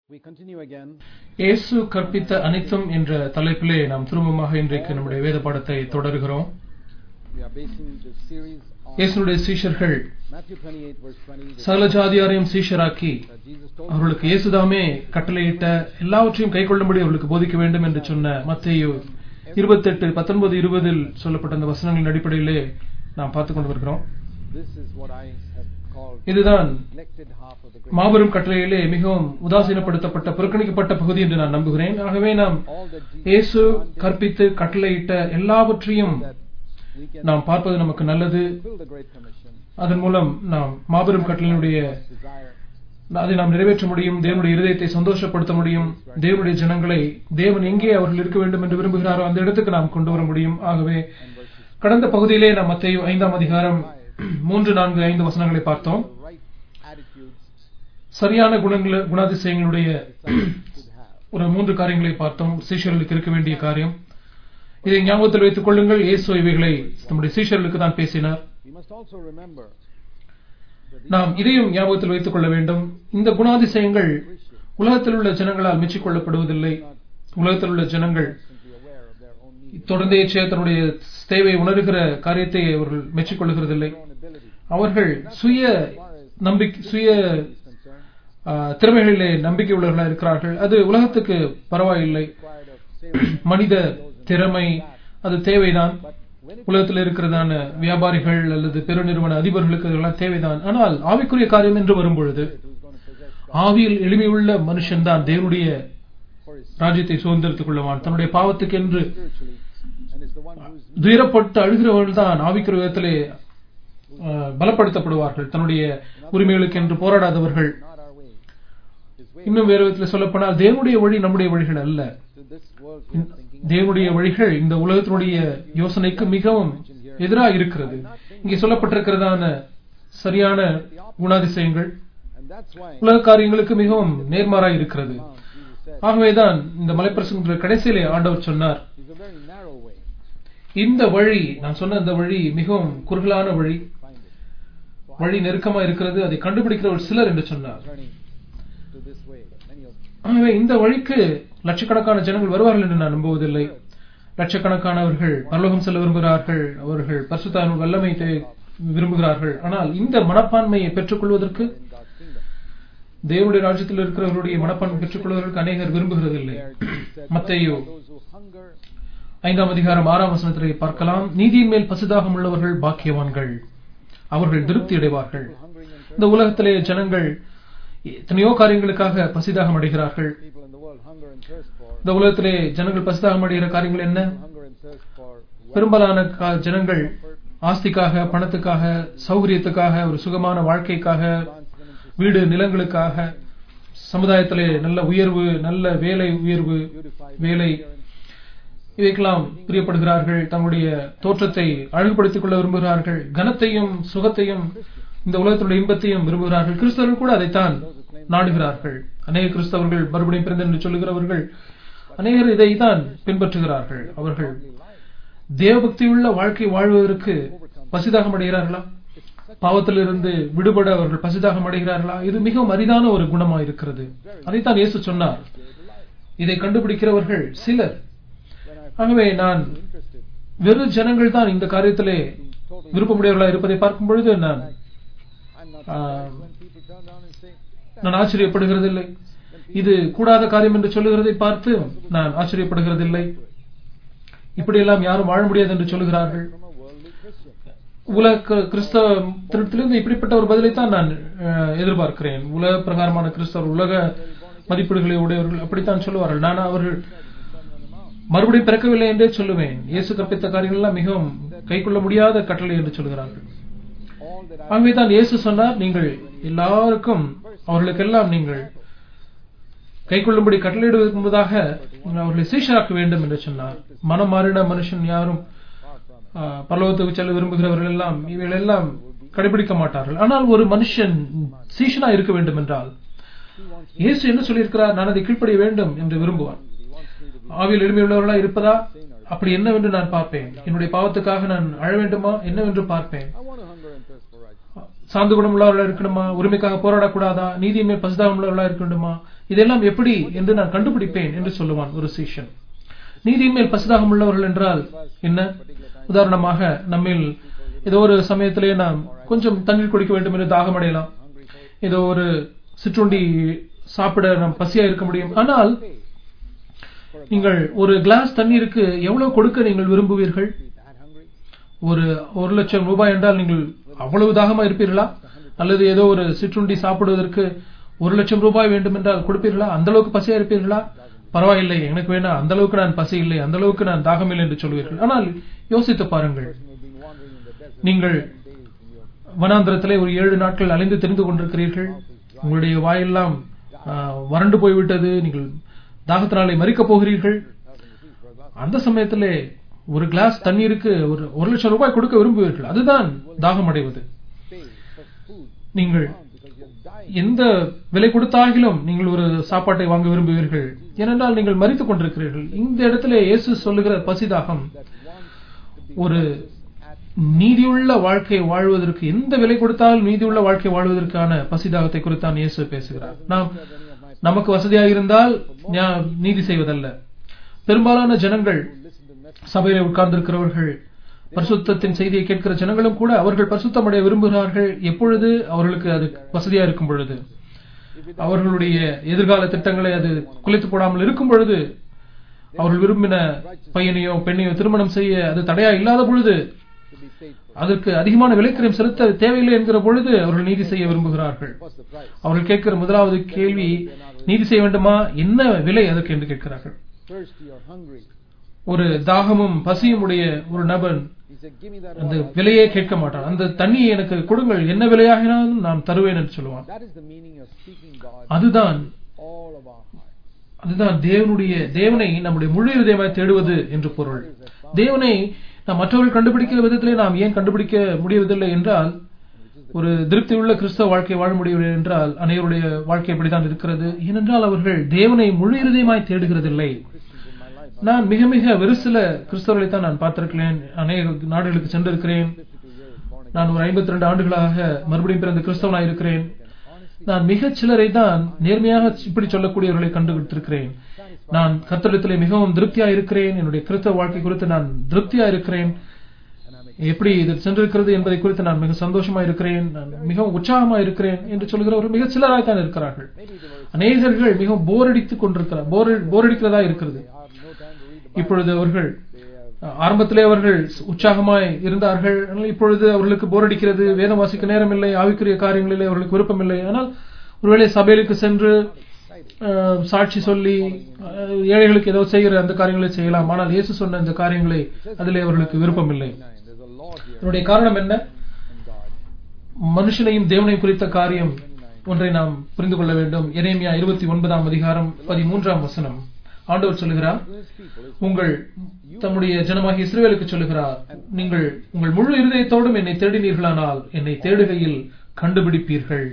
We continue again. இயேசு கற்பித்த அனைத்தும் என்ற தலைப்பிலே நாம் திரும்பமாக இன்றைக்கு நம்முடைய வேத பாடத்தை தொடர்கிறோம் We are basing the series on இயேசுடைய சீஷர்கள் Matthew 28, verse 20. the- சகல ஜாதியாரையும் சீஷராக்கி that Jesus told அவர்களுக்கு இயேசுதாமே கட்டளையிட்ட எல்லாவற்றையும் கைக்கொள்ளும்படி அவர்களுக்கு போதிக்க வேண்டும் என்று சொன்ன மத்தேயு இருபத்தெட்டு பத்தொன்பது இருபதில் சொல்லப்பட்ட அந்த வசனங்களின் அடிப்படையிலே நாம் பார்த்துக் கொண்டு வருகிறோம் This is what I have called இதுதான் neglected half of the great. மாபெரும் கட்டளையிலே மிகவும் உதாசீனப்படுத்தப்பட்ட புறக்கணிக்கப்பட்ட பகுதி என்று நான் நம்புகிறேன் ஆகவே நாம் All that Jesus இயேசு commanded கற்பித்து கட்டளையிட்ட எல்லாவற்றையும் that we can நாம் பார்ப்பது நமக்கு நல்லது fulfill the Great Commission. அதன் மூலம் நாம் மாபெரும் கட்டளையினுடைய Desire அதை நாம் நிறைவேற்ற முடியும் தேவனுடைய இருதயத்தை சந்தோஷப்படுத்த முடியும் தேவனுடைய ஜனங்களை தேவன் எங்கே அவர்கள் இருக்க வேண்டும் என்று விரும்புகிறாரோ அந்த இடத்துக்கு நாம் கொண்டு வர முடியும் ஆகவே and verses கடந்த பகுதியிலே நாம் மத்தேயு ஐந்தாம் அதிகாரம் மூன்று நான்கு ஐந்து வசனங்களை பார்த்தோம் the right attitudes சரியான குணங்கள குணாதிசயங்களுடைய disciples should have. ஒரு மூன்று காரியங்களை பார்த்தோம் சீஷர்களுக்கு இருக்க வேண்டிய காரியம் இதை ஞாபகத்தில் வைத்துக் கொள்ளுங்கள் இயேசு இவைகளை நம்முடைய சீஷர்களுக்கு தான் பேசினார் We must also remember that நாம் இதையும் ஞாபகத்தில் வைத்துக் கொள்ள வேண்டும் இந்த குணாதிசயங்கள் Christians உலகத்தில் உள்ள ஜனங்களால் மெச்சிக்கொள்ளப்படுவதில்லை உலகத்தில் உள்ள ஜனங்கள் simply aware of their own needs, தொடர்ந்தேச்சே தன்னுடைய தேவையை உணர்கிற காரியத்தை அவர்கள் மெச்சிக்கொள்ளுகிறதில்லை their own ability. அவர்கள் சுய நம்பிக்கை சுய Is concerned, ஆ, திறமைகளிலே நம்பிக்கை உள்ளவர்களாக இருக்கிறார்கள் அது உலகத்துக்கு பரவாயில்லை required of saving, மனித திறமை அது தேவைதான் but when it உலகத்தில் இருக்கிறதான வியாபாரிகள் அல்லது பெருநிறுவன அதிபர்களுக்கு இதெல்லாம் தேவைதான் ஆனால் ஆவிக்குரிய காரியம் என்று வரும்பொழுது who's going to possess ஆவியில் எளிமையுள்ள மனுஷன்தான் தேவனுடைய for his ராஜ்யத்தை சுதந்திரத்துக் கொள்ளுவான் தன்னுடைய பாவத்துக்கென்று spiritually, and is the one who's துயரப்பட்டு அழுகிறவர்கள் தான் ஆவிக்குரிய விதத்திலே ஆ, பலப்படுத்தப்படுவார்கள் தன்னுடைய உரிமைகளுக்கென்று போராடாதவர்கள் not our way. His way இன்னும் வேறு விதத்தில் சொல்லப்போனால் தேவனுடைய வழி நம்முடைய வழிகள் அல்ல to this world we are thinking தேவனுடைய வழிகள் இந்த உலகத்தினுடைய யோசனைக்கு மிகவும் எதிராக இருக்கிறது இங்கே சொல்லப்பட்டிருக்கிறதான சரியான குணாதிசயங்கள் and that's why உலக காரியங்களுக்கு மிகவும் நேர்மாறாய் இருக்கிறது uh, Jesus said ஆகவேதான் இந்த மலைப்பிரசங்க கடைசியிலே ஆண்டவர் சொன்னார் it's a very narrow way. இந்த வழி நான் சொன்ன இந்த வழி மிகவும் குறுகலான வழி Find it. வழி நெருக்கமா இருக்கிறது அதை கண்டுபிடிக்கிற ஒரு சிலர் என்று சொன்னார் Turning to this way. Many of ஆகவே இந்த வழிக்கு லட்சக்கணக்கான ஜனங்கள் வருவார்கள் என்று நான் நம்புவதில்லை லட்சக்கணக்கானவர்கள் பரலோகம் செல்ல விரும்புகிறார்கள் அவர்கள் பரிசுத்தான வல்லமை தே- விரும்புகிறார்கள் ஆனால் இந்த மனப்பான்மையை பெற்றுக்கொள்வதற்கு in God's kingdom. தேவனுடைய ராஜ்யத்தில் இருக்கிறவர்களுடைய மனப்பான்மை பெற்றுக்கொள்வதற்கு அநேகர் விரும்புகிறதில்லை There Jesus said, மத்தேயு "Blessed are those who hunger ஐந்தாம் அதிகாரம் ஆறாம் வசனத்திலே பார்க்கலாம் நீதியின் மேல் பசுதாகம் உள்ளவர்கள் பாக்கியவான்கள் அவர்கள் திருப்தி அடைவார்கள் who hungering and இந்த உலகத்திலே ஜனங்கள் எத்தனையோ காரியங்களுக்காக பசிதாகம் அடைகிறார்கள் thirsty people in the world hunger and thirst for இந்த உலகத்திலே ஜனங்கள் பசிதாகம் அடைகிற காரியங்கள் என்ன hunger and thirst for wealth, பெரும்பாலான கா- ஜனங்கள் comfort, ஆஸ்திக்காக பணத்துக்காக சௌகரியத்துக்காக ஒரு சுகமான வாழ்க்கைக்காக advancement into வீடு நிலங்களுக்காக சமுதாயத்திலே நல்ல உயர்வு நல்ல வேலை உயர்வு beautified வேலை appearance, இவைக்கெல்லாம் பிரியப்படுகிறார்கள் தங்களுடைய தோற்றத்தை அழகுபடுத்திக் கொள்ள விரும்புகிறார்கள் கனத்தையும் சுகத்தையும் இந்த உலகத்தினுடைய இன்பத்தையும் விரும்புகிறார்கள் கிறிஸ்தவர்கள் கூட அதைத்தான் நாடுகிறார்கள் அநேக கிறிஸ்தவர்கள் மறுபடியும் பிறந்த என்று சொல்லுகிறவர்கள் அநேகர் இதைத்தான் பின்பற்றுகிறார்கள் அவர்கள் தேவபக்தியுள்ள வாழ்க்கை வாழ்வதற்கு பசிதாகம் அடைகிறார்களா பாவத்திலிருந்து விடுபட அவர்கள் பசிதாகம் அடைகிறார்களா இது மிகவும் அரிதான ஒரு குணமா இருக்கிறது அதைத்தான் இயேசு சொன்னார் இதை கண்டுபிடிக்கிறவர்கள் சிலர் when I ஆகவே நான் feel interested வெறும் ஜனங்கள் தான் இந்த காரியத்திலே in totally விருப்பமுடையவர்களாக இருப்பதை பார்க்கும் பொழுது நான் I'm not Ah. surprised when people turn down and say நான் ஆச்சரியப்படுகிறதில்லை இது கூடாத காரியம் என்று சொல்லுகிறதை பார்த்து நான் ஆச்சரியப்படுகிறதில்லை இப்படியெல்லாம் யாரும் வாழ முடியாது என்று சொல்லுகிறார்கள் from a worldly Christian. உலக கிறிஸ்தவத்திலிருந்து இப்படிப்பட்ட ஒரு பதிலைத்தான் நான் அஹ், எதிர்பார்க்கிறேன் உலக பிரகாரமான கிறிஸ்தவர் உலக மதிப்பீடுகளை உடையவர்கள் அப்படித்தான் சொல்லுவார்கள் நான் அவர்கள் மறுபடியும் பிறக்கவில்லை என்றே சொல்லுவேன் இயேசு கற்பித்த காரியங்கள் எல்லாம் மிகவும் கைக்கொள்ள முடியாத கட்டளை என்று சொல்கிறார்கள் All that I ஆகவேதான் இயேசு சொன்னார் நீங்கள் எல்லாருக்கும் அவர்களுக்கெல்லாம் நீங்கள் கைக்கொள்ளும்படி கட்டளையிடுவதற்கு முன்பதாக நீங்கள் அவர்களை சீஷராக்க வேண்டும் என்று சொன்னார் மனம் மாறின மனுஷன் யாரும் far from it. ஆ, பரலோகத்துக்கு செல்ல விரும்புகிறவர்கள் எல்லாம் இவைகள் எல்லாம் கடைபிடிக்க மாட்டார்கள் ஆனால் ஒரு மனுஷன் சீஷனா இருக்க வேண்டும் என்றால் He wants இயேசு என்ன சொல்லியிருக்கிறார் நான் அதை கீழ்ப்படிய வேண்டும் என்று விரும்புவார் he wants me to be ஆவியில் எளிமையுள்ளவர்களா இருப்பதா அப்படி என்னவென்று நான் பார்ப்பேன் என்னுடைய பாவத்துக்காக நான் அழ வேண்டுமா என்னவென்று பார்ப்பேன் I want to hunger and thirst for righteousness. சாந்து குணம் உள்ளவர்களா இருக்கணுமா உரிமைக்காக போராடக்கூடாதா நீதியின் மேல் பசுதாகம் உள்ளவர்களா இருக்கணுமா இதெல்லாம் எப்படி என்று நான் கண்டுபிடிப்பேன் என்று சொல்லுவான் ஒரு சீஷன் நீதியின் மேல் பசிதாகம் உள்ளவர்கள் என்றால் என்ன உதாரணமாக நம்மில் ஏதோ ஒரு சமயத்திலே நாம் கொஞ்சம் தண்ணீர் குடிக்க வேண்டும் என்று தாகம் அடையலாம் ஏதோ ஒரு சிற்றுண்டி சாப்பிட நாம் பசியா இருக்க முடியும் ஆனால் நீங்கள் ஒரு கிளாஸ் தண்ணீருக்கு எவ்வளவு கொடுக்க நீங்கள் விரும்புவீர்கள் Be that hungry? ஒரு ஒரு லட்சம் ரூபாய் என்றால் நீங்கள் அவ்வளவு தாகமா இருப்பீர்களா அல்லது ஏதோ ஒரு சிற்றுண்டி சாப்பிடுவதற்கு ஒரு லட்சம் ரூபாய் வேண்டும் என்றால் கொடுப்பீர்களா அந்த அளவுக்கு பசியா இருப்பீர்களா பரவாயில்லை எனக்கு வேணாம் அந்த அளவுக்கு நான் பசி இல்லை அந்த அளவுக்கு நான் தாகம் இல்லை என்று சொல்வீர்கள் ஆனால் யோசித்து பாருங்கள் Person who've been wandering in the desert நீங்கள் days in your வனாந்திரத்திலே ஒரு ஏழு நாட்கள் அலைந்து தெரிந்து கொண்டிருக்கிறீர்கள் உங்களுடைய வாயெல்லாம் ஆ, வறண்டு போய்விட்டது நீங்கள் தாகத்தினாலே மறிக்கப் போகிறீர்கள் thousand rupees for a glass அந்த சமயத்திலே ஒரு கிளாஸ் தண்ணீருக்கு ஒரு ஒரு லட்சம் ரூபாய் கொடுக்க விரும்புவீர்கள் அதுதான் தாகம் அடைவது pay for food நீங்கள் found because you're dying. எந்த விலை கொடுத்தாகிலும் நீங்கள் ஒரு சாப்பாட்டை வாங்க விரும்புவீர்கள் ஏனென்றால் நீங்கள் மறித்துக் கொண்டிருக்கிறீர்கள் இந்த இடத்திலே இயேசு சொல்லுகிற பசிதாகம் That wants to be ஒரு at நீதியுள்ள வாழ்க்கை வாழ்வதற்கு எந்த விலை கொடுத்தாலும் நீதியுள்ள வாழ்க்கை வாழ்வதற்கான பசிதாகத்தை குறித்தான் இயேசு பேசுகிறார் நாம் any of my நமக்கு வசதியாக இருந்தால் ஞா- நீதி செய்வதல்ல பெரும்பாலான ஜனங்கள் who listen to messages சபையில உட்கார்ந்திருக்கிறவர்கள் பரிசுத்தத்தின் செய்தியை கேட்கிற ஜனங்களும் கூட அவர்கள் பரிசுத்தமடைய விரும்புகிறார்கள் எப்பொழுது அவர்களுக்கு அது வசதியா இருக்கும் பொழுது அவர்களுடைய எதிர்கால திட்டங்களை அது குலைத்து போடாமல் இருக்கும் பொழுது அவர்கள் விரும்பின பையனையோ பெண்ணையோ திருமணம் செய்ய அது தடையா இல்லாத பொழுது to be paid for. அதற்கு அதிகமான விலைக்கரையும் செலுத்த தேவையில்லை என்கிற பொழுது அவர்கள் நீதி செய்ய விரும்புகிறார்கள் What's the price? அவர்கள் கேட்கிற முதலாவது கேள்வி நீதி செய்ய வேண்டுமா என்ன விலை அதற்கு என்று கேட்கிறார்கள் Thirsty or hungry? ஒரு தாகமும் பசியும் உடைய ஒரு நபன் He said, Give me that அந்த water. விலையே கேட்க மாட்டான் அந்த தண்ணியை எனக்கு கொடுங்கள் என்ன விலையாகினாலும் நான் தருவேன் என்று சொல்லுவான் That is the meaning of seeking God அதுதான் all of our heart. அதுதான் தேவனுடைய தேவனை நம்முடைய முழு இதயமாய் தேடுவது என்று பொருள் தேவனை நாம் மற்றவர்கள் கண்டுபிடிக்கிற விதத்திலே நாம் ஏன் கண்டுபிடிக்க முடியவதில்லை என்றால் ஒரு திருப்தியுள்ள கிறிஸ்தவ வாழ்க்கை வாழ முடியவில்லை என்றால் அனைவருடைய வாழ்க்கை இப்படித்தான் இருக்கிறது ஏனென்றால் அவர்கள் தேவனை முழு இதயமாய் தேடுகிறதில்லை Christians in my life. நான் மிக மிக வெறு சில கிறிஸ்தவர்களை தான் நான் பார்த்திருக்கிறேன் அநேக நாடுகளுக்கு சென்றிருக்கிறேன் 52 years born again. நான் ஒரு 52 ஆண்டுகளாக மறுபடியும் பிறந்த கிறிஸ்தவனாய் இருக்கிறேன் Honestly, நான் மிகச் சிலரை தான் நேர்மையாக இப்படி சொல்லக்கூடியவர்களை கண்டுபிடித்திருக்கிறேன் நான் கத்தடத்திலே மிகவும் திருப்தியா இருக்கிறேன் என்னுடைய கிறிஸ்தவ வாழ்க்கை குறித்து நான் திருப்தியா இருக்கிறேன் and I'm எப்படி இது சென்றிருக்கிறது என்பதை குறித்து நான் மிக சந்தோஷமா இருக்கிறேன் நான் மிகவும் உற்சாகமா இருக்கிறேன் என்று சொல்கிறவர்கள் மிக சிலராய் தான் இருக்கிறார்கள் maybe they were அநேகர்கள் மிகவும் போர் அடித்துக் கொண்டிருக்கிறார் போர் போர் அடிக்கிறதா இருக்கிறது they have no time to read the Bible. இப்பொழுது அவர்கள் They have ஆரம்பத்திலே அவர்கள் உற்சாகமாய் இருந்தார்கள் ஆனால் இப்பொழுது அவர்களுக்கு போர் அடிக்கிறது வேதம் வாசிக்க நேரமில்லை ஆவிக்குரிய காரியங்களிலே அவர்களுக்கு விருப்பமில்லை ஆனால் ஒருவேளை சபையிலுக்கு சென்று அஹ், சாட்சி சொல்லி அஹ், ஏழைகளுக்கு ஏதோ செய்கிற அந்த காரியங்களை செய்யலாம் ஆனால் இயேசு சொன்ன இந்த காரியங்களை அதிலே அவர்களுக்கு விருப்பமில்லை 29. There's a law here இதனுடைய காரணம் என்ன in God. மனுஷனையும் தேவனையும் குறித்த காரியம் ஒன்றை நாம் புரிந்து கொள்ள வேண்டும் எரேமியா இருபத்தி ஒன்பதாம் அதிகாரம் பதிமூன்றாம் வசனம் ஆண்டவர் சொல்லுகிறார் To his people is உங்கள் தம்முடைய ஜனமாகிய இஸ்ரவேலுக்கு சொல்லுகிறார் நீங்கள் உங்கள் முழு இருதயத்தோடும் என்னை தேடினீர்களானால் என்னை தேடுகையில் கண்டுபிடிப்பீர்கள்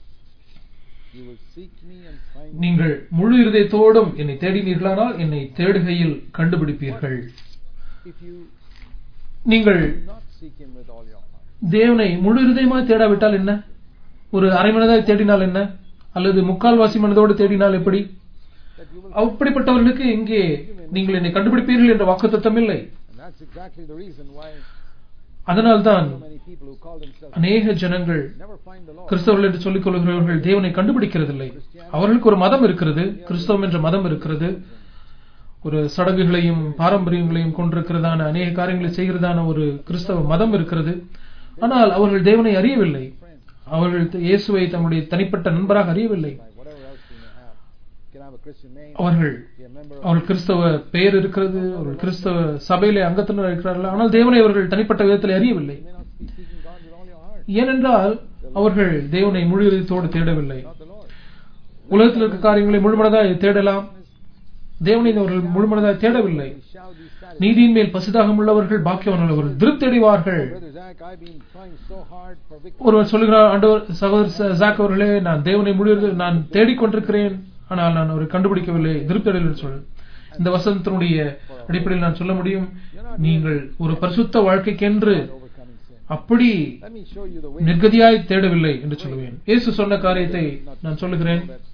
you will seek me and find me. நீங்கள் முழு இருதயத்தோடும் என்னை தேடினீர்களானால் என்னை தேடுகையில் கண்டுபிடிப்பீர்கள் If you நீங்கள் do not seek him with all your heart. தேவனை முழு இருதயமாய் தேடாவிட்டால் என்ன ஒரு அரை மனதாய் தேடினால் என்ன அல்லது முக்கால்வாசி மனதோடு தேடினால் எப்படி That you will அப்படிப்பட்டவர்களுக்கு இங்கே நீங்கள் என்னை கண்டுபிடிப்பீர்கள் என்ற வாக்குத்தத்தம் இல்லை and that's exactly the reason why அதனால்தான் so many people who call themselves அநேக ஜனங்கள் never find the Lord. கிறிஸ்தவர்கள் என்று சொல்லிக் கொள்கிறவர்கள் தேவனை கண்டுபிடிக்கிறதில்லை அவர்களுக்கு ஒரு மதம் இருக்கிறது கிறிஸ்தவம் என்ற மதம் இருக்கிறது ஒரு சடங்குகளையும் பாரம்பரியங்களையும் கொண்டிருக்கிறதான அநேக காரியங்களை செய்கிறதான ஒரு கிறிஸ்தவ மதம் இருக்கிறது ஆனால் அவர்கள் தேவனை அறியவில்லை அவர்கள் இயேசுவை தம்முடைய தனிப்பட்ட நண்பராக அறியவில்லை Like whatever else you may have. You can have a Christian name, அவர்கள் be a member of அவர்கள் கிறிஸ்தவ பெயர் இருக்கிறது அவர்கள் கிறிஸ்தவ சபையிலே அங்கத்தினர் இருக்கிறார்கள் ஆனால் தேவனை அவர்கள் தனிப்பட்ட விதத்தில் அறியவில்லை you may not be seeking God with all your heart. ஏனென்றால் அவர்கள் தேவனை முழு இதயத்தோடு தேடவில்லை Not the Lord. உலகத்தில் இருக்க காரியங்களை முழுமனதாய் தேடலாம் தேவனை அவர்கள் முழுமனதாய் தேடவில்லை We shall be satisfied. நீதியின் மேல் பசிதாகம் உள்ளவர்கள் பாக்கியவான்கள் அவர்கள் திருப்தி அடைவார்கள் Brother Zach, I've been trying so hard for victory. ஒருவர் சொல்லுகிறார் ஆண்டவர் சகோதர ச- ஜாக் அவர்களே நான் தேவனை முழு இதய- நான் தேடிக்கொண்டிருக்கிறேன் ஆனால் நான் அவரை கண்டுபிடிக்கவில்லை திருப்தி அடையவில்லை சொல் இந்த வசனத்தினுடைய அடிப்படையில் நான் சொல்ல முடியும் நீங்கள் ஒரு பரிசுத்த வாழ்க்கைக்கென்று Overcoming sin. அப்படி Let me show you the way. நிர்கதியாய் தேடவில்லை என்று சொல்லுவேன் இயேசு சொன்ன காரியத்தை நான் சொல்லுகிறேன்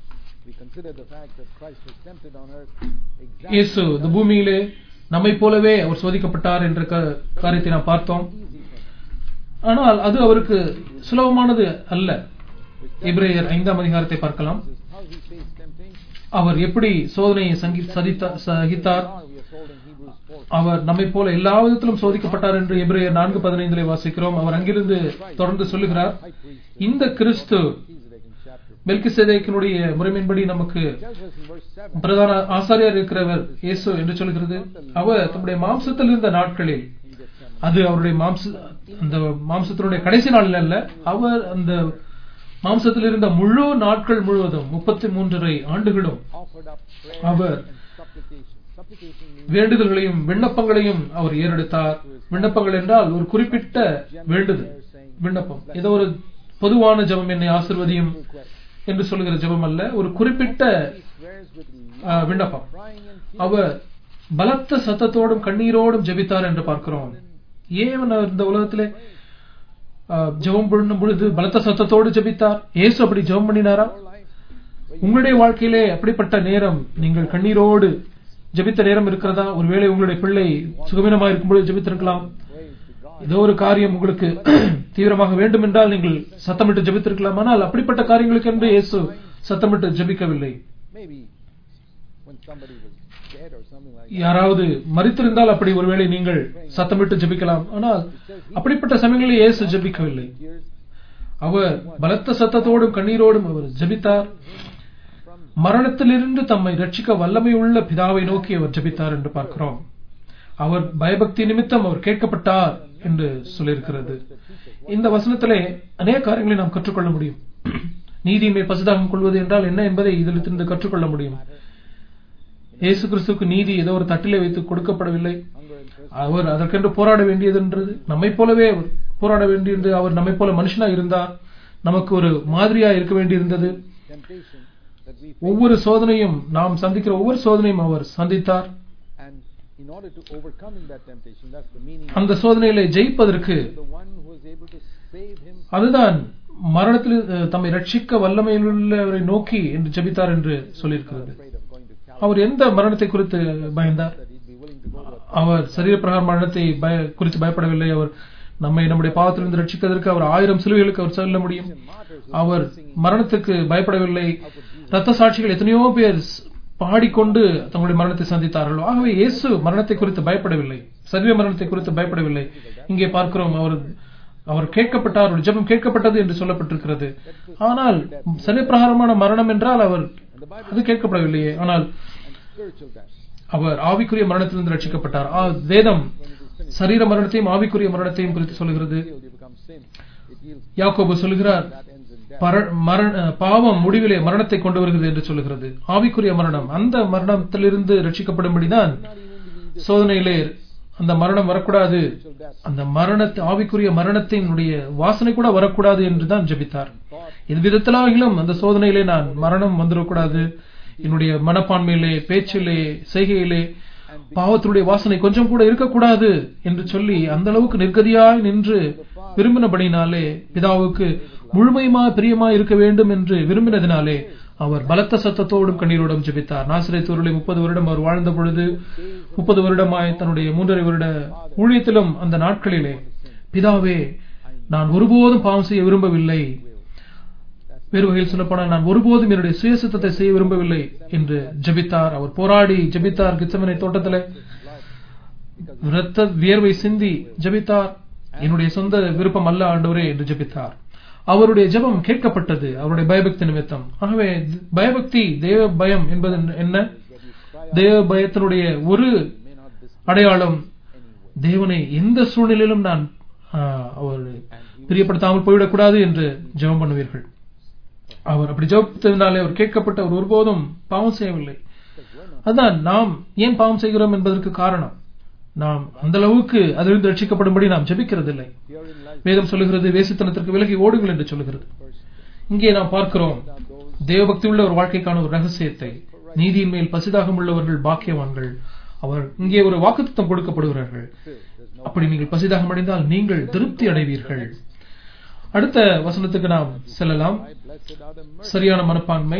We consider the fact that Christ was tempted on earth exactly இயேசு இந்த பூமியிலே நம்மை போலவே அவர் சோதிக்கப்பட்டார் என்ற க- காரியத்தை நாம் பார்த்தோம் easy thing. ஆனால் அது அவருக்கு சுலபமானது அல்ல எபிரேயர் ஐந்தாம் அதிகாரத்தை பார்க்கலாம் This is how he faced temptation. அவர் எப்படி சோதனையை சங்கி- சதித்தா- சகித்தார் Now we are told in Hebrews 4 அவர் நம்மை போல எல்லா விதத்திலும் சோதிக்கப்பட்டார் என்று எபிரேயர் நான்கு பதினைந்திலே வாசிக்கிறோம் அவர் அங்கிருந்து தொடர்ந்து சொல்லுகிறார் high priest இந்த கிறிஸ்து Melchizedek in chapter மெல்கிசேதேக்கினுடைய முறைமையின்படி நமக்கு tells us in verse 7 பிரதான ஆசாரியர் இருக்கிறவர் இயேசு என்று சொல்கிறது அவர் தம்முடைய மாம்சத்தில் இருந்த நாட்களில் in Gethsemane. அது அவருடைய மாம்ச அந்த மாம்சத்தினுடைய கடைசி நாளில் அல்ல அவர் அந்த மாம்சத்தில் இருந்த முழு நாட்கள் முழுவதும் முப்பத்தி மூன்றரை ஆண்டுகளும் offered up prayer our and supplication. Supplication means வேண்டுதல்களையும் விண்ணப்பங்களையும் அவர் ஏறெடுத்தார் விண்ணப்பங்கள் என்றால் ஒரு குறிப்பிட்ட வேண்டுதல் விண்ணப்பம் ஏதோ ஒரு பொதுவான ஜெபம் என்னை ஆசிர்வதியும் request. என்று சொல்லுகிற ஜெபம் அல்ல ஒரு குறிப்பிட்ட He swears with ஆ, விண்ணப்பம் crying and tears. அவர் பலத்த சத்தத்தோடும் கண்ணீரோடும் ஜெபித்தார் என்று பார்க்கிறோம் ஏன் அவர் இந்த உலகத்திலே ஆ, ஜெபம் பண்ணும் பொழுது பலத்த சத்தத்தோடு ஜெபித்தார் இயேசு அப்படி ஜெபம் பண்ணினாரா Your life, உங்களுடைய வாழ்க்கையிலே அப்படிப்பட்ட நேரம் நீங்கள் கண்ணீரோடு ஜெபித்த நேரம் இருக்கிறதா ஒருவேளை உங்களுடைய பிள்ளை சுகவீனமாக இருக்கும்போது ஜெபித்திருக்கலாம் pray to God. ஏதோ ஒரு காரியம் உங்களுக்கு தீவிரமாக வேண்டும் என்றால் நீங்கள் சத்தமிட்டு ஜெபித்திருக்கலாம் ஆனால் அப்படிப்பட்ட காரியங்களுக்கு என்று இயேசு சத்தமிட்டு ஜெபிக்கவில்லை Maybe when somebody was dead or something like that. யாராவது மறித்திருந்தால் அப்படி ஒருவேளை நீங்கள் சத்தமிட்டு ஜெபிக்கலாம் ஆனால் அப்படிப்பட்ட சமயங்களில் இயேசு ஜெபிக்கவில்லை Tears அவர் பலத்த சத்தத்தோடும் கண்ணீரோடும் அவர் ஜெபித்தார் from மரணத்திலிருந்து தம்மை ரட்சிக்க வல்லமையுள்ள பிதாவை நோக்கி அவர் ஜெபித்தார் என்று பார்க்கிறோம் அவர் பயபக்தி நிமித்தம் அவர் கேட்கப்பட்டார் என்று சொல்லியிருக்கிறது இந்த வசனத்திலே அநேக காரியங்களை நாம் கற்றுக்கொள்ள முடியும் நீதியின் மேல் பசுதாகம் கொள்வது என்றால் என்ன என்பதை இதிலிருந்து கற்றுக்கொள்ள முடியும் இயேசு கிறிஸ்துவுக்கு நீதி ஏதோ ஒரு தட்டிலே வைத்து கொடுக்கப்படவில்லை hunger and thirst. அவர் அதற்கென்று போராட வேண்டியதென்றது நம்மை போலவே அவர் போராட வேண்டியது அவர் நம்மை போல மனுஷனா இருந்தார் நமக்கு ஒரு மாதிரியா இருக்க வேண்டியிருந்தது temptation that we face. ஒவ்வொரு சோதனையும் நாம் சந்திக்கிற ஒவ்வொரு சோதனையும் அவர் சந்தித்தார் And in order to overcoming that temptation, that's the meaning அந்த சோதனையிலே ஜெயிப்பதற்கு of the one who was able to save him அதுதான் மரணத்தில் அஹ், தம்மை ரட்சிக்க வல்லமையுள்ளவரை நோக்கி என்று ஜெபித்தார் என்று சொல்லியிருக்கிறது afraid of going to Calvary, அவர் எந்த மரணத்தை குறித்து பயந்தார் that he'd be willing to go to a அவர் சரீரப்பிரகார மரணத்தை பய- குறித்து பயப்படவில்லை அவர் நம்மை நம்முடைய பாவத்திலிருந்து ரட்சிப்பதற்கு அவர் ஆயிரம் சிலுவைகளுக்கு அவர் செல்ல முடியும் martyrs அவர் மரணத்துக்கு பயப்படவில்லை ரத்த சாட்சிகள் எத்தனையோ பேர் ஸ்- பாடிக்கொண்டு தங்களுடைய மரணத்தை சந்தித்தார்கள் ஆகவே இயேசு மரணத்தை குறித்து பயப்படவில்லை சரீர மரணத்தை குறித்து பயப்படவில்லை இங்கே பார்க்கிறோம் அவர் அவர் கேட்கப்பட்டார் அவருடைய ஜெபம் கேட்கப்பட்டது என்று சொல்லப்பட்டிருக்கிறது ஆனால் சரீரப்பிரகாரமான மரணம் என்றால் அவர் அது கேட்கப்படவில்லையே ஆனால் and spiritual death. அவர் ஆவிக்குரிய மரணத்திலிருந்து ரட்சிக்கப்பட்டார் ஆ, வேதம் சரீர மரணத்தையும் ஆவிக்குரிய மரணத்தையும் குறித்து சொல்கிறது Yield, you become sin. It yields யாக்கோபு சொல்கிறார் that ends in death. பர- மரண- பாவம் முடிவிலே மரணத்தை கொண்டு வருகிறது என்று சொல்கிறது ஆவிக்குரிய மரணம் அந்த மரணத்திலிருந்து ரட்சிக்கப்படும்படிதான் சோதனையிலே அந்த மரணம் வரக்கூடாது Spiritual death. அந்த மரணத்தை ஆவிக்குரிய மரணத்தினுடைய வாசனை கூட வரக்கூடாது என்று தான் ஜெபித்தார் எது விதத்திலாகிலும் அந்த சோதனையிலே நான் மரணம் வந்துடக்கூடாது என்னுடைய மனப்பான்மையிலே பேச்சிலே செய்கையிலே பாவத்தினுடைய வாசனை கொஞ்சம் கூட இருக்கக்கூடாது என்று சொல்லி அந்த அளவுக்கு நிர்கதியாய் நின்று விரும்பினபடினாலே பிதாவுக்கு முழுமையுமா பிரியமா இருக்க வேண்டும் என்று விரும்பினதினாலே அவர் பலத்த சத்தத்தோடும் கண்ணீரோடும் ஜெபித்தார் நாசிரியத்தூரிலே முப்பது வருடம் அவர் வாழ்ந்த பொழுது முப்பது வருடமாய் தன்னுடைய மூன்றரை வருட ஊழியத்திலும் அந்த நாட்களிலே பிதாவே நான் ஒருபோதும் பாவம் செய்ய விரும்பவில்லை வேறு வகையில் சொல்லப்போனால் நான் ஒருபோதும் என்னுடைய சுயசித்தத்தை செய்ய விரும்பவில்லை என்று ஜெபித்தார் அவர் போராடி ஜெபித்தார் கிச்சமனை தோட்டத்திலே இரத்த வியர்வை சிந்தி ஜெபித்தார் என்னுடைய சொந்த விருப்பம் அல்ல ஆண்டவரே என்று ஜெபித்தார் அவருடைய ஜெபம் கேட்கப்பட்டது அவருடைய பயபக்தி நிமித்தம் ஆகவே பயபக்தி தேவ பயம் என்பது என்ன தேவ பயத்தினுடைய ஒரு May not this அடையாளம் தேவனை எந்த சூழ்நிலையிலும் நான் ஆ, அவர் பிரியப்படுத்தாமல் போய்விடக்கூடாது என்று ஜெபம் பண்ணுவீர்கள் அவர் அப்படி ஜெபித்ததினாலே அவர் கேட்கப்பட்ட அவர் ஒருபோதும் பாவம் செய்யவில்லை அதான் நாம் ஏன் பாவம் செய்கிறோம் என்பதற்கு காரணம் நாம் அந்த அளவுக்கு அதிலிருந்து ரட்சிக்கப்படும்படி நாம் ஜெபிக்கிறதில்லை herein lies வேதம் சொல்லுகிறது வேசித்தனத்திற்கு விலகி ஓடுங்கள் என்று சொல்லுகிறது first. இங்கே நாம் பார்க்கிறோம் Now those தேவபக்தி உள்ள ஒரு வாழ்க்கைக்கான ஒரு ரகசியத்தை நீதியின் மேல் பசிதாகம் உள்ளவர்கள் பாக்கியவான்கள் அவர் இங்கே ஒரு வாக்குத்தத்தம் கொடுக்கப்படுகிறார்கள் filled. There's no அப்படி நீங்கள் பசிதாகம் அடைந்தால் நீங்கள் திருப்தி அடைவீர்கள் அடுத்த வசனத்துக்கு நாம் செல்லலாம் I blessed are the mercy. சரியான மனப்பான்மை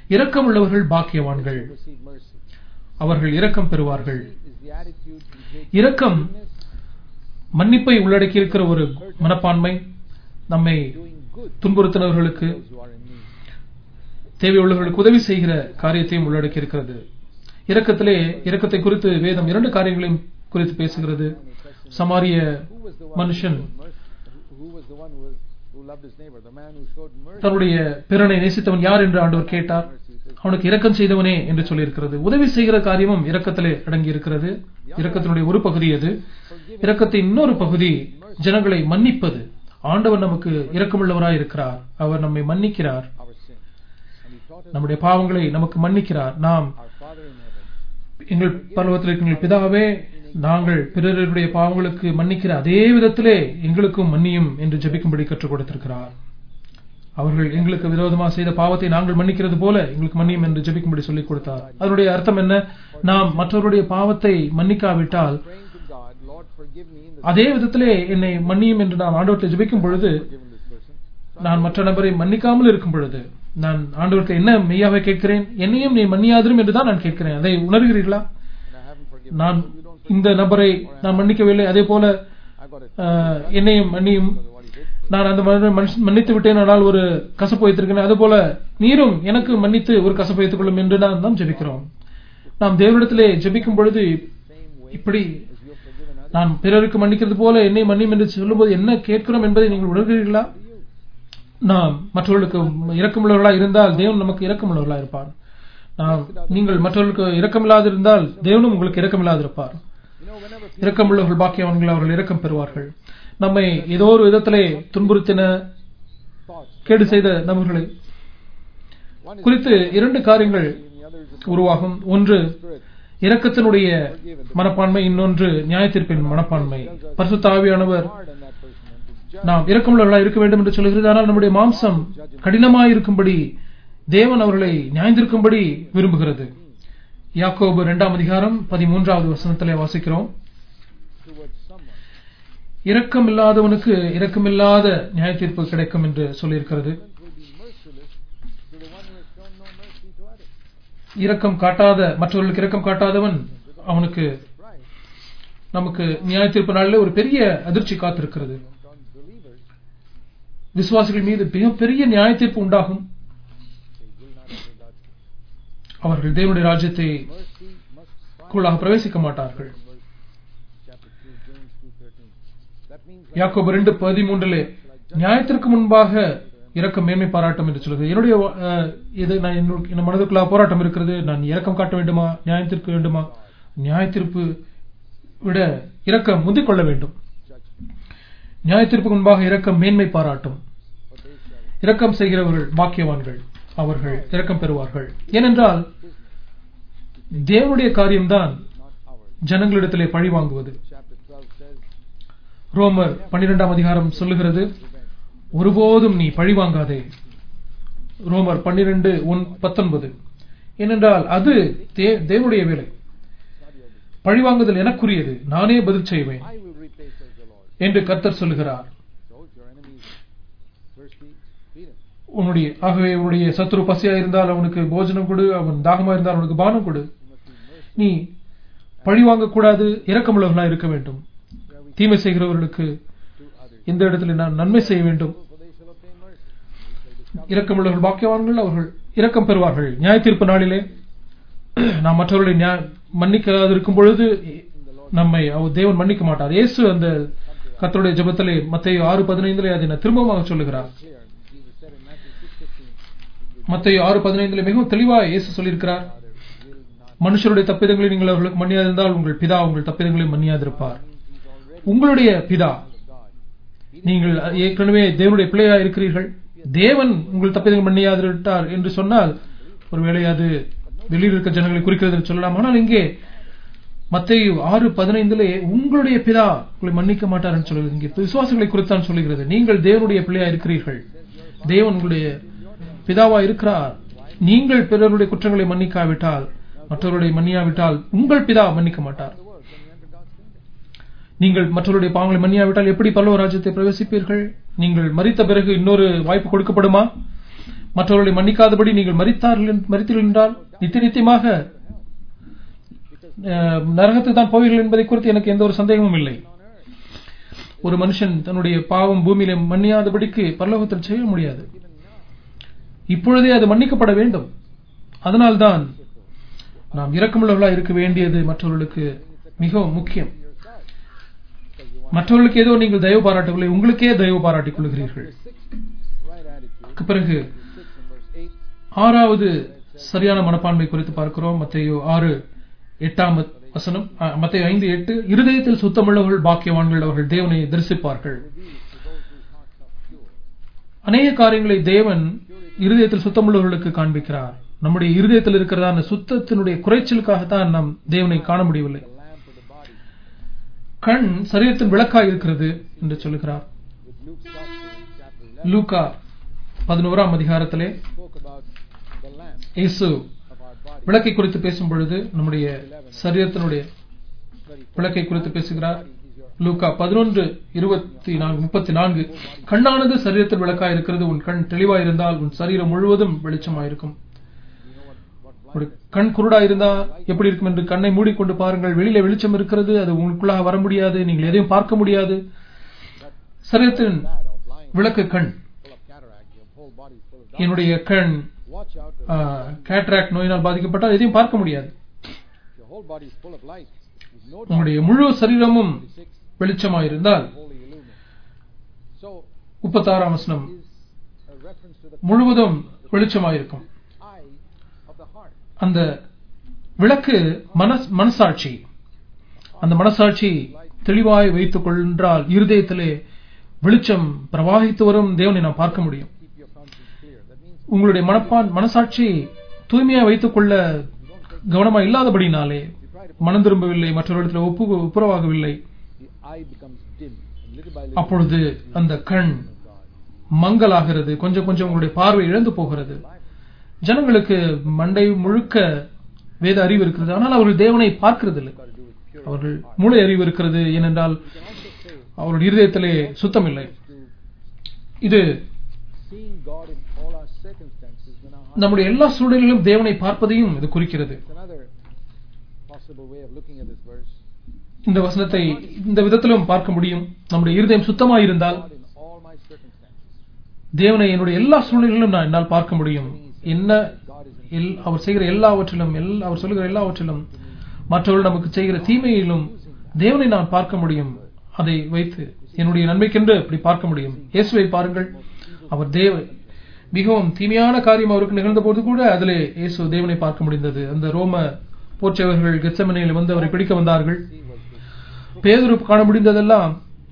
இரக்கம் உள்ளவர்கள் பாக்கியவான்கள் receive mercy. அவர்கள் இரக்கம் பெறுவார்கள் Is the attitude in which இரக்கம் மன்னிப்பை உள்ளடக்கி இருக்கிற ஒரு மனப்பான்மை நம்மை doing good துன்புறுத்தினவர்களுக்கு those who are in need. தேவையுள்ளவர்களுக்கு உதவி செய்கிற காரியத்தையும் உள்ளடக்கி இருக்கிறது இரக்கத்திலே இரக்கத்தை குறித்து வேதம் இரண்டு காரியங்களையும் குறித்து பேசுகிறது சமாரிய Who was the one மனுஷன் who, showed mercy? who was the one who, was, who loved his neighbor? The man who showed mercy. தன்னுடைய பிறனை நேசித்தவன் யார் என்று ஆண்டவர் கேட்டார் அவனுக்கு இரக்கம் செய்தவனே என்று சொல்லியிருக்கிறது உதவி செய்கிற காரியமும் இரக்கத்திலே அடங்கி இருக்கிறது இரக்கத்தினுடைய ஒரு பகுதி அது இரக்கத்தின் இன்னொரு பகுதி ஜனங்களை மன்னிப்பது ஆண்டவர் நமக்கு இரக்கமுள்ளவராய் இருக்கிறார் அவர் நம்மை மன்னிக்கிறார் Our sin. And he taught us நம்முடைய பாவங்களை நமக்கு மன்னிக்கிறார் நாம் our Father in heaven. எங்கள் பருவத்தில் இருக்கிற பிதாவே நாங்கள் பிறருடைய பாவங்களுக்கு மன்னிக்கிற அதே விதத்திலே எங்களுக்கும் மன்னியும் என்று ஜெபிக்கும்படி கற்றுக் கொடுத்திருக்கிறார் அவர்கள் எங்களுக்கு விரோதமாக செய்த பாவத்தை நாங்கள் மன்னிக்கிறது போல எங்களுக்கு மன்னியும் என்று ஜெபிக்கும்படி சொல்லிக் கொடுத்தார் அதனுடைய அர்த்தம் என்ன நாம் மற்றவருடைய பாவத்தை மன்னிக்காவிட்டால் Praying to God, Lord, forgive me in the அதே விதத்திலே என்னை மன்னியும் என்று நாம் ஆண்டவர்கிட்ட ஜெபிக்கும் பொழுது forgiven this person. நான் மற்ற நபரை மன்னிக்காமல் இருக்கும் பொழுது நான் ஆண்டவர்கிட்ட என்ன மெய்யாவே கேட்கிறேன் என்னையும் நீ மன்னியாதிரும் என்றுதான் நான் கேட்கிறேன் அதை உணர்கிறீர்களா And I haven't forgiven. நான் You don't இந்த நபரை நான் மன்னிக்கவில்லை அதே போல I got it. ஆஹ், என்னையும் மன்னியும் What he did. நான் அந்த மனிதனை மன்னிச்சு- மன்னித்து விட்டேன் ஆனால் ஒரு கசப்பு வைத்திருக்கிறேன் அதுபோல நீரும் எனக்கு மன்னித்து ஒரு கசப்பு வைத்துக் கொள்ளும் என்று நான் நாம் ஜெபிக்கிறோம் நாம் தேவனிடத்திலே ஜெபிக்கும் பொழுது Same way இப்படி as you have forgiven others. நான் பிறருக்கு மன்னிக்கிறது போல என்னை மன்னியும் என்று சொல்லும்போது என்ன கேட்கிறோம் என்பதை நீங்கள் உணர்கிறீர்களா நாம் மற்றவர்களுக்கு இரக்கமுள்ளவர்களா இருந்தால் தேவன் நமக்கு இரக்கமுள்ளவர்களா இருப்பார் நாம் நீங்கள் மற்றவர்களுக்கு இரக்கமில்லாது இருந்தால் தேவனும் உங்களுக்கு இரக்கமில்லாது இருப்பார் You know, whenever people இரக்கமுள்ளவர்கள் பாக்கியவான்கள் அவர்கள் இரக்கம் பெறுவார்கள் நம்மை ஏதோ ஒரு விதத்திலே துன்புறுத்தின thoughts, கேடு செய்த நபர்களை one is குறித்து இரண்டு காரியங்கள் and the other is the உருவாகும் ஒன்று spirit. இரக்கத்தினுடைய மனப்பான்மை இன்னொன்று நியாயத்தீர்ப்பின் மனப்பான்மை பரிசுத்த ஆவியானவர் Hard on that person and to judge. நாம் இரக்கமுள்ளவர்களாக இருக்க வேண்டும் என்று சொல்கிறது ஆனால் நம்முடைய மாம்சம் கடினமாயிருக்கும்படி தேவன் அவர்களை நியாயந்திருக்கும்படி விரும்புகிறது யாக்கோபு இரண்டாம் அதிகாரம் பதிமூன்றாவது வசனத்திலே வாசிக்கிறோம் towards someone. இரக்கம் இல்லாதவனுக்கு இரக்கமில்லாத நியாய தீர்ப்பு கிடைக்கும் என்று சொல்லியிருக்கிறது will be merciless to the one who has shown no mercy to others. இரக்கம் காட்டாத மற்றவர்களுக்கு இரக்கம் காட்டாதவன் அவனுக்கு Right. நமக்கு நியாய தீர்ப்பு நாளில் ஒரு பெரிய அதிர்ச்சி காத்திருக்கிறது On believers, விசுவாசிகள் மீது மிகப்பெரிய நியாய தீர்ப்பு உண்டாகும் they will not enter God's kingdom. அவர்கள் தேவனுடைய ராஜ்யத்தை Mercy must triumph. குள்ளாக பிரவேசிக்க மாட்டார்கள் Verse chapter 2, James 2.13. That means யாக்கோபு ரெண்டு பதிமூன்றிலே நியாயத்திற்கு முன்பாக இரக்கம் மேன்மை பாராட்டும் என்று சொல்லுது என்னுடைய அஹ், இது நான் என்னுடைய- என் மனதுக்குள்ள போராட்டம் இருக்கிறது நான் இரக்கம் காட்ட வேண்டுமா நியாயத்திற்கு வேண்டுமா நியாயத்திற்கு விட இரக்கம் முந்திக் கொள்ள வேண்டும் judgment. நியாயத்திற்கு முன்பாக இரக்கம் மேன்மை பாராட்டும் But they shall இரக்கம் செய்கிறவர்கள் பாக்கியவான்கள் அவர்கள் இரக்கம் பெறுவார்கள் ஏனென்றால் தேவனுடைய காரியம்தான் not ours. ஜனங்களிடத்திலே பழி வாங்குவது Chapter 12 says, ரோமர் பன்னிரெண்டாம் அதிகாரம் சொல்லுகிறது ஒருபோதும் நீ பழி வாங்காதே ரோமர் பன்னிரெண்டு ஒன் பத்தொன்பது ஏனென்றால் அது தே- தேவனுடைய வேலை பழி வாங்குதல் எனக்குரியது நானே பதில் செய்வேன் I will repay, says the Lord. என்று கர்த்தர் சொல்லுகிறார் So if your enemy is thirsty, feed him. உன்னுடைய ஆகவே உன்னுடைய சத்துரு பசியா இருந்தால் அவனுக்கு போஜனம் கொடு அவன் தாகமா இருந்தால் அவனுக்கு பானம் கொடு You must be merciful நீ பழி வாங்கக்கூடாது இரக்கமுள்ளவர்களா இருக்க வேண்டும் where we தீமை செய்கிறவர்களுக்கு do others. இந்த இடத்துல நான் நன்மை செய்ய வேண்டும் For they shall obtain mercy. We shall discover இரக்கமுள்ளவர்கள் பாக்கியவான்கள் அவர்கள் இரக்கம் பெறுவார்கள் நியாய தீர்ப்பு நாளிலே நாம் மற்றவர்களை நியா- மன்னிக்காது இருக்கும் பொழுது நம்மை அவர் தேவன் மன்னிக்க மாட்டார் இயேசு அந்த கர்த்தருடைய ஜெபத்திலே மத்தேயு ஆறு பதினைந்திலே அதை நான் திரும்பமாக சொல்லுகிறார் clear. Jesus said in Matthew 6.15, மத்தேயு ஆறு பதினைந்திலே மிகவும் தெளிவாக இயேசு சொல்லியிருக்கிறார் Father will not. மனுஷருடைய தப்பிதங்களை நீங்கள் அவர்களுக்கு மன்னியாதிருந்தால் உங்கள் பிதா உங்கள் தப்பிதங்களை மன்னியாதிருப்பார் He's already உங்களுடைய பிதா of God. நீங்கள் ஏற்கனவே தேவனுடைய பிள்ளையா இருக்கிறீர்கள் தேவன் உங்கள் தப்பிதங்கள் மன்னியாதிருட்டார் என்று சொன்னால் ஒருவேளை அது வெளியில் இருக்க ஜனங்களை குறிக்கிறது என்று சொல்லலாம் ஆனால் இங்கே மத்தேயு ஆறு பதினைந்திலே உங்களுடைய பிதா உங்களை மன்னிக்க மாட்டார் என்று சொல்கிறது இங்கே விசுவாசங்களை குறித்தான் சொல்லுகிறது நீங்கள் தேவனுடைய பிள்ளையா இருக்கிறீர்கள் தேவன் உங்களுடைய பிதாவா இருக்கிறார் நீங்கள் பிறருடைய குற்றங்களை மன்னிக்காவிட்டால் மற்றவருடைய மன்னியாவிட்டால் உங்கள் பிதா மன்னிக்க மாட்டார் The world, can you enter God's kingdom? நீங்கள் மற்றவருடைய பாவங்களை மன்னியாவிட்டால் எப்படி பல்லவ ராஜ்யத்தை பிரவேசிப்பீர்கள் நீங்கள் மறித்த பிறகு இன்னொரு வாய்ப்பு கொடுக்கப்படுமா மற்றவர்களை மன்னிக்காதபடி நீங்கள் மறித்தார்கள் மறித்தீர்கள் என்றால் நித்திய நித்தியமாக அஹ், நரகத்துக்கு தான் போவீர்கள் என்பதை குறித்து எனக்கு எந்த ஒரு சந்தேகமும் இல்லை ஒரு மனுஷன் தன்னுடைய பாவம் பூமியில மன்னியாதபடிக்கு பரலோகத்தில் செய்ய முடியாது இப்பொழுதே அது மன்னிக்கப்பட வேண்டும் அதனால்தான் நாம் இரக்கமுள்ளவர்களாக இருக்க வேண்டியது மற்றவர்களுக்கு மிகவும் முக்கியம் மற்றவர்களுக்கு ஏதோ நீங்கள் தயவு பாராட்டவில்லை உங்களுக்கே தயவு பாராட்டிக் கொள்கிறீர்கள் Right attitude. அதுக்கு பிறகு 6 and verse 8. ஆறாவது சரியான மனப்பான்மை குறித்து பார்க்கிறோம் மத்தேயு ஆறு எட்டாம் வசனம் அஹ், மத்தேயு ஐந்து எட்டு இருதயத்தில் சுத்தமுள்ளவர்கள் பாக்கியவான்கள் அவர்கள் தேவனை தரிசிப்பார்கள் அநேக காரியங்களை தேவன் இருதயத்தில் சுத்தமுள்ளவர்களுக்கு காண்பிக்கிறார் நம்முடைய இருதயத்தில் இருக்கிறதான சுத்தத்தினுடைய குறைச்சலுக்காகத்தான் நாம் தேவனை காண முடியவில்லை The lamp of the body. கண் சரீரத்தின் விளக்காய் இருக்கிறது என்று சொல்லுகிறார் With Luke's gospel in chapter 11 லூகா பதினோராம் அதிகாரத்திலே spoke about the lamp இயேசு of our body. விளக்கை குறித்து பேசும் பொழுது நம்முடைய சரீரத்தினுடைய Very விளக்கை குறித்து பேசுகிறார் body is your லூக்கா பதினொன்று இருபத்தி நான்கு முப்பத்தி நான்கு கண்ணானது சரீரத்தில் விளக்காய் இருக்கிறது உன் கண் தெளிவாய் இருந்தால் உன் சரீரம் முழுவதும் வெளிச்சமாயிருக்கும் you know what, what ஒரு கண் குருடா இருந்தா எப்படி இருக்கும் என்று கண்ணை மூடிக்கொண்டு பாருங்கள் வெளியில வெளிச்சம் இருக்கிறது அது உங்களுக்குள்ளாக வர முடியாது நீங்கள் எதையும் பார்க்க முடியாது சரீரத்தின் bad or blind, விளக்கு கண் full of cataract, your whole body is full of dark. என்னுடைய கண் Watch out. that கேட்ராக்ட் நோயினால் பாதிக்கப்பட்டால் எதையும் பார்க்க முடியாது Your whole body is full of light. With no dark. உங்களுடைய முழு சரீரமும் 26, வெளிச்சமாயிருந்தால் wholly illumined. So முப்பத்தாறாம் வசனம் is a reference to the முழுவதும் வெளிச்சமாயிருக்கும் eye of the heart. அந்த விளக்கு மனஸ் மனசாட்சி அந்த மனசாட்சி தெளிவாய் வைத்துக் கொள்கின்றால் இருதயத்திலே வெளிச்சம் பிரவாகித்து வரும் தேவனை நாம் பார்க்க முடியும் Keep your conscience clear. That means உங்களுடைய மனப்பான் மனசாட்சி தூய்மையா வைத்துக் கொள்ள கவனமா இல்லாதபடினாலே மனம் திரும்பவில்லை மற்றவர்களிடத்தில் ஒப்பு ஒப்புரவாகவில்லை the eye becomes dim. And little by little, அப்பொழுது அந்த கண் மங்கலாகிறது கொஞ்சம் கொஞ்சம் உங்களுடைய பார்வை இழந்து போகிறது ஜனங்களுக்கு மண்டை முழுக்க வேத அறிவு இருக்கிறது ஆனால் அவர்கள் தேவனை பார்க்கிறது இல்லை got to do with pure அவர்கள் மூளை அறிவு இருக்கிறது ஏனென்றால் அவருடைய இருதயத்திலே சுத்தம் இல்லை இது seeing God in all our circumstances when our heart நம்முடைய எல்லா சூழலிலும் தேவனை பார்ப்பதையும் இது குறிக்கிறது It's another possible way of looking at this verse. இந்த வசனத்தை இந்த விதத்திலும் பார்க்க முடியும் நம்முடைய இருதயம் சுத்தமாயிருந்தால் God in all my circumstances. தேவனை என்னுடைய எல்லா சூழ்நிலைகளிலும் நான் என்னால் பார்க்க முடியும் என்ன God is in எல்- அவர் செய்கிற எல்லாவற்றிலும் எல்- அவர் சொல்லுகிற எல்லாவற்றிலும் மற்றவர்கள் நமக்கு செய்கிற தீமையிலும் தேவனை நான் பார்க்க முடியும் அதை வைத்து என்னுடைய நன்மைக்கென்று அப்படி பார்க்க முடியும் இயேசுவை பாருங்கள் அவர் தேவ மிகவும் தீமையான காரியம் அவருக்கு நிகழ்ந்த போது கூட அதிலே இயேசு தேவனை பார்க்க முடிந்தது அந்த ரோம போர்ச்சவர்கள் கெச்சமனையில் வந்து அவரை பிடிக்க வந்தார்கள் பேதுரு காண முடிந்ததெல்லாம்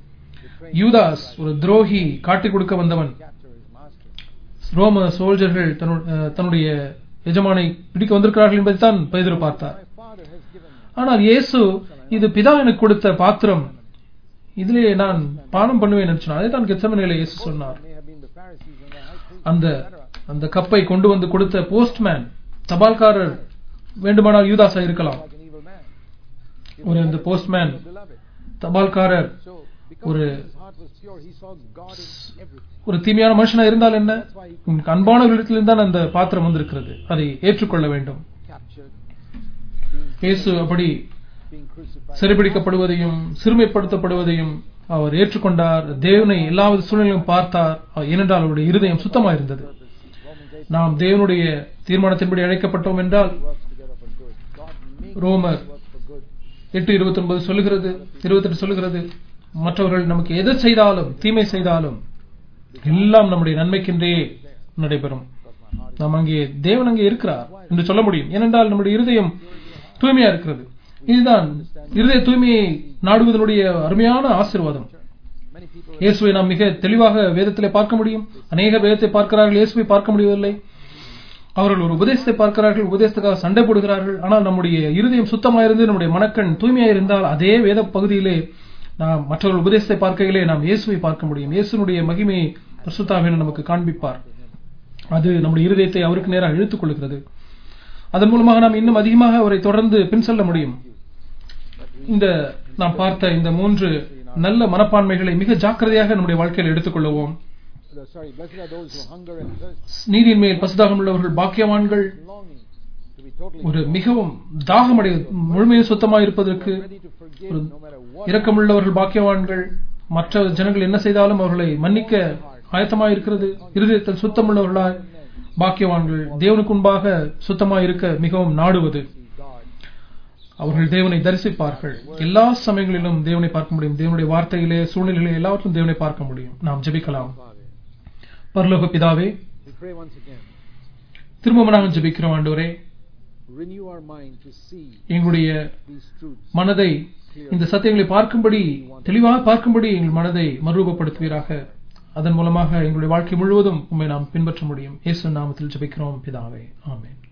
யூதாஸ் ஒரு துரோகி காட்டிக் கொடுக்க வந்தவன் capture his master. ரோம சோல்ஜர்கள் தன்னு- அஹ், தன்னுடைய எஜமானை பிடிக்க வந்திருக்கிறார்கள் என்பதை தான் பேதுரு பார்த்தார் My Father has given me. ஆனால் இயேசு இது பிதா எனக்கு கொடுத்த பாத்திரம் இதிலே நான் பானம் பண்ணுவேன் என்று சொன்னார் அதை தான் கெச்சமனையில இயேசு சொன்னார் May have been the Pharisees and the high priests, அந்த etc. அந்த கப்பை கொண்டு வந்து கொடுத்த போஸ்ட்மேன் தபால்காரர் வேண்டுமானால் யூதாஸா இருக்கலாம் Like an evil man. ஒரு இந்த போஸ்ட்மேன் The beloved. தபால்காரர் So, because ஒரு his heart was pure, he saw God in everything. ஒரு தீமையான மனுஷனா இருந்தால் என்ன உன் அன்பானவர்களிடத்திலிருந்து தான் அந்த பாத்திரம் வந்திருக்கிறது அதை ஏற்றுக்கொள்ள வேண்டும் Captured, being, இயேசு அப்படி being crucified. சிறைபிடிக்கப்படுவதையும் சிறுமைப்படுத்தப்படுவதையும் அவர் ஏற்றுக்கொண்டார் தேவனை எல்லா சூழ்நிலையும் பார்த்தார் ஏனென்றால் அவருடைய இருதயம் சுத்தமாயிருந்தது Romans 8 நாம் தேவனுடைய தீர்மானத்தின்படி அழைக்கப்பட்டோம் என்றால் works together for good. God makes ரோமர் us work for good. எட்டு இருபத்தி ஒன்பது சொல்லுகிறது இருபத்தெட்டு சொல்லுகிறது மற்றவர்கள் நமக்கு எதை செய்தாலும் தீமை செய்தாலும் எல்லாம் நம்முடைய நன்மைக்கென்றே நடைபெறும் Because my heart is நாம் அங்கே தேவன் அங்கே இருக்கிறார் என்று சொல்ல முடியும் ஏனென்றால் நம்முடைய இருதயம் தூய்மையா இருக்கிறது இதுதான் இருதய தூய்மையை நாடுவதனுடைய அருமையான ஆசீர்வாதம் many people இயேசுவை நாம் மிக தெளிவாக வேதத்திலே பார்க்க முடியும் அநேக வேதத்தை பார்க்கிறார்கள் இயேசுவை பார்க்க முடியவில்லை அவர்கள் ஒரு உபதேசத்தை பார்க்கிறார்கள் உபதேசத்துக்காக சண்டை போடுகிறார்கள் ஆனால் நம்முடைய இருதயம் சுத்தமாயிருந்து நம்முடைய மனக்கண் தூய்மையாயிருந்தால் அதே வேத பகுதியிலே நாம் மற்றவர்கள் உபதேசத்தை பார்க்கையிலே நாம் இயேசுவை பார்க்க முடியும் இயேசுனுடைய மகிமையை பரிசுத்தாவின் நமக்கு காண்பிப்பார் அது நம்முடைய இருதயத்தை அவருக்கு நேராக இழுத்துக் கொள்கிறது அதன் மூலமாக நாம் இன்னும் அதிகமாக அவரை தொடர்ந்து பின் செல்ல முடியும் இந்த நாம் பார்த்த இந்த மூன்று நல்ல மனப்பான்மைகளை மிக ஜாக்கிரதையாக நம்முடைய வாழ்க்கையில் எடுத்துக்கொள்வோம் uh, sorry, blessed are those who hunger and thirst, நீதியின் மேல் பசுதாகம் உள்ளவர்கள் பாக்கியவான்கள் longing to be totally ஒரு pure, மிகவும் தாகமடை முழுமையும் சுத்தமாக இருப்பதற்கு ready to forgive ஒரு no matter what. இரக்கமுள்ளவர்கள் பாக்கியவான்கள் மற்ற ஜனங்கள் என்ன செய்தாலும் அவர்களை மன்னிக்க ஆயத்தமாய் இருக்கிறது இருதயத்தில் சுத்தமுள்ளவர்களாய் பாக்கியவான்கள் தேவனுக்கு முன்பாக சுத்தமாய் இருக்க மிகவும் நாடுவது See God. அவர்கள் தேவனை தரிசிப்பார்கள் எல்லா சமயங்களிலும் தேவனை பார்க்க முடியும் தேவனுடைய வார்த்தையிலே சூழ்நிலையிலே எல்லாவற்றிலும் தேவனை பார்க்க முடியும் நாம் ஜெபிக்கலாம் Father. பரலோக பிதாவே We pray once again. திரும்ப நாங்கள் ஜெபிக்கிறோம் ஆண்டவரே Renew our mind to see எங்களுடைய these truths. மனதை இந்த சத்தியங்களை பார்க்கும்படி தெளிவாக பார்க்கும்படி எங்கள் மனதை மறுரூபப்படுத்துவீராக அதன் மூலமாக எங்களுடைய வாழ்க்கை முழுவதும் உண்மை நாம் பின்பற்ற முடியும் இயேசு நாமத்தில் ஜெபிக்கிறோம் பிதாவே ஆமென்